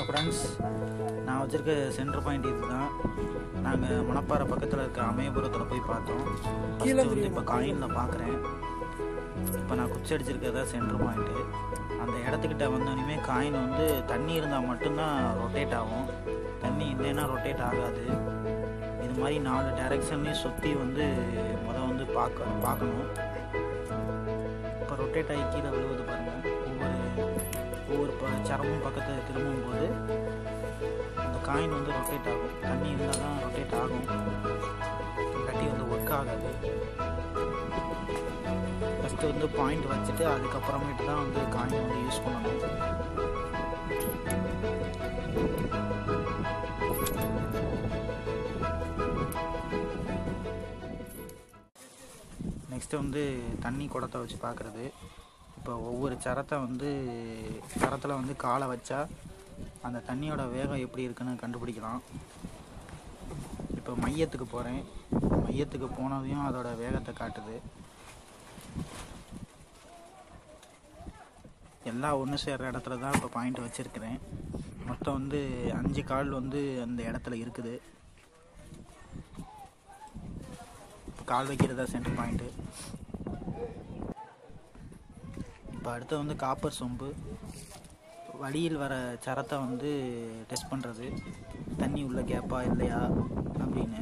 friends நான் வச்சுருக்க centre point இதுதான் நாங்கள் மணப்பாறை பக்கத்தில் இருக்க அமயபுரத்தில் போய் பார்த்தோம் கீழே First வந்து இப்போ காயினில் பார்க்குறேன் இப்போ நான் குச்சி அடிச்சிருக்கிறதா சென்டர் பாயிண்ட்டு அந்த இடத்துக்கிட்ட வந்தோடனே காயின் வந்து தண்ணி இருந்தால் மட்டும்தான் ரொட்டேட் ஆகும் தண்ணி இல்லைன்னா ரொட்டேட் ஆகாது இது மாதிரி நாலு டைரெக்ஷன்லேயும் சுற்றி வந்து முத வந்து பார்க்க பார்க்கணும் இப்போ ரொட்டேட் ஆகி கீழே விழுவுது பாருங்கள் ஒவ்வொரு ஒவ்வொரு ப சரமும் பக்கத்தை திரும்பும் போது அந்த காயின் வந்து ரொட்டேட் ஆகும் தண்ணி இருந்தால் தான் ரொட்டேட் ஆகும் இல்லாட்டி வந்து ஒர்க் ஆகாது ஃபஸ்ட்டு வந்து பாயிண்ட் வச்சுட்டு அதுக்கப்புறமேட்டு தான் வந்து காயின் வந்து யூஸ் பண்ணணும் நெக்ஸ்ட்டு வந்து தண்ணி குடத்தை வச்சு பார்க்குறது இப்போ ஒவ்வொரு சரத்தை வந்து சரத்தில் வந்து காலை வச்சா அந்த தண்ணியோட வேகம் எப்படி இருக்குன்னு கண்டுபிடிக்கலாம் இப்போ மையத்துக்கு போகிறேன் மையத்துக்கு போனதையும் அதோட வேகத்தை காட்டுது எல்லாம் ஒன்று சேர்ற இடத்துல தான் இப்போ பாயிண்ட் வச்சுருக்கிறேன் மொத்தம் வந்து அஞ்சு கால் வந்து அந்த இடத்துல இருக்குது இப்போ கால் வைக்கிறதா சென்டர் பாயிண்ட்டு இப்போ அடுத்து வந்து காப்பர் சொம்பு வழியில் வர சரத்தை வந்து டெஸ்ட் பண்ணுறது தண்ணி உள்ள கேப்பா இல்லையா அப்படின்னு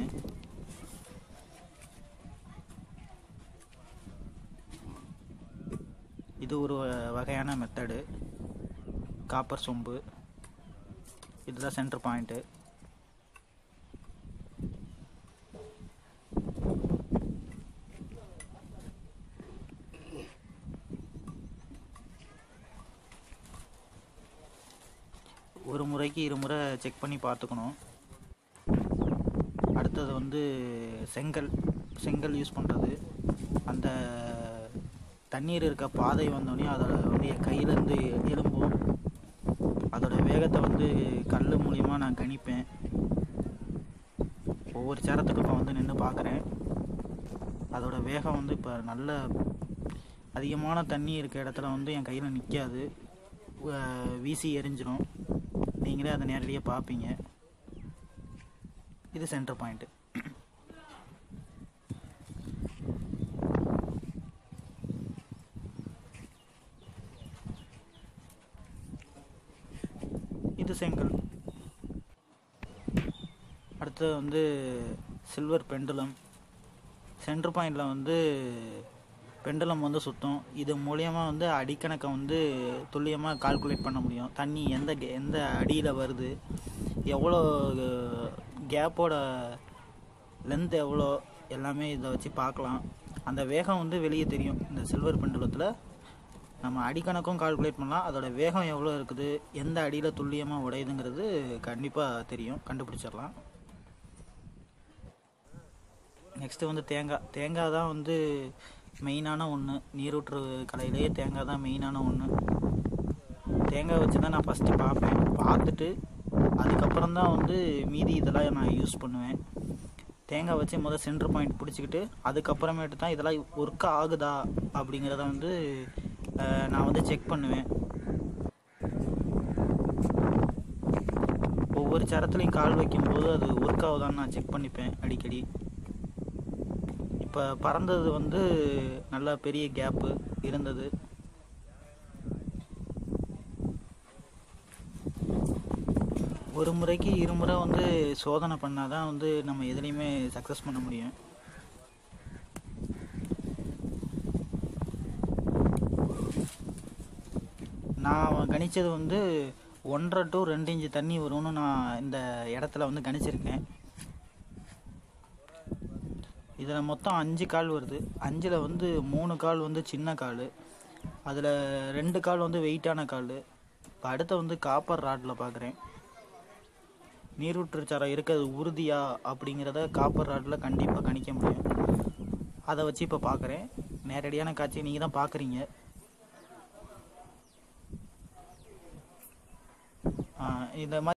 இது ஒரு வ- வகையான மெத்தடு காப்பர் சொம்பு இதுதான் சென்டர் பாயிண்ட்டு ஒரு முறைக்கு இருமுறை செக் பண்ணி பார்த்துக்கணும் அடுத்தது வந்து செங்கல் செங்கல் யூஸ் பண்ணுறது அந்த தண்ணீர் இருக்க பாதை வந்தோடனே அதோட வந்து என் கையிலேருந்து எலும்பும் அதோட வேகத்தை வந்து கல் மூலியமாக நான் கணிப்பேன் ஒவ்வொரு சேரத்துக்கும் இப்போ வந்து நின்று பார்க்குறேன் அதோட வேகம் வந்து இப்போ நல்ல அதிகமான தண்ணி இருக்க இடத்துல வந்து என் கையில் நிற்காது வீசி எரிஞ்சிடும் நீங்களே அதை நேரடியாக பார்ப்பீங்க இது சென்டர் பாயிண்ட்டு இது செங்கல் அடுத்தது வந்து சில்வர் பெண்டுலம் சென்டர் பாயிண்டில் வந்து பெண்டுலம் வந்து சுத்தம் இது மூலியமாக வந்து அடிக்கணக்கை வந்து துல்லியமாக கால்குலேட் பண்ண முடியும் தண்ணி எந்த கே- எந்த அடியில் வருது எவ்வளோ கேப்போட லென்த் எவ்வளோ எல்லாமே இதை வச்சு பார்க்கலாம் அந்த வேகம் வந்து வெளியே தெரியும் இந்த சில்வர் பெண்டுலத்தில் நம்ம அடிக்கணக்கும் கால்குலேட் பண்ணலாம் அதோட வேகம் எவ்வளோ இருக்குது எந்த அடியில் துல்லியமாக உடையுதுங்கிறது கண்டிப்பாக தெரியும் கண்டுபிடிச்சிடலாம் நெக்ஸ்ட்டு வந்து தேங்காய் தேங்காய் தான் வந்து மெயினான ஒன்று நீரூற்று கலையிலேயே தேங்காய் தான் மெயினான ஒன்று தேங்காய் வச்சு தான் நான் ஃபஸ்ட்டு பார்ப்பேன் பார்த்துட்டு அதுக்கப்புறம் தான் வந்து மீதி இதெல்லாம் நான் யூஸ் பண்ணுவேன் தேங்காய் வச்சு முதல் சென்டர் பாயிண்ட் பிடிச்சிக்கிட்டு அதுக்கப்புறமேட்டு தான் இதெல்லாம் ஒர்க் ஆகுதா அப்படிங்கிறத வந்து அஹ், நான் வந்து செக் பண்ணுவேன் ஒவ்வொரு சரத்துலையும் கால் வைக்கும்போது அது ஒர்க் ஆகுதான்னு நான் செக் பண்ணிப்பேன் அடிக்கடி இப்போ பறந்தது வந்து நல்ல பெரிய கேப்பு இருந்தது ஒரு முறைக்கு இருமுறை வந்து சோதனை பண்ணால் தான் வந்து நம்ம எதுலேயுமே சக்ஸஸ் பண்ண முடியும் நான் கணிச்சது வந்து ஒன்றரை டு ரெண்டு இன்ச்சு தண்ணி வரும்னு நான் இந்த இடத்துல வந்து கணிச்சிருக்கேன் இதில் மொத்தம் அஞ்சு கால் வருது அஞ்சில் வந்து மூணு கால் வந்து சின்ன கால் அதில் ரெண்டு கால் வந்து வெயிட்டான கால் இப்போ அடுத்த வந்து காப்பர் ராட்டில் பார்க்குறேன் நீரூற்று சரம் இருக்கிறது உறுதியா அப்படிங்கிறத காப்பர் ராட்டில் கண்டிப்பாக கணிக்க முடியும் அதை வச்சு இப்போ பார்க்குறேன் நேரடியான காட்சியை நீங்கள் தான் பார்க்குறீங்க இந்த மாதிரி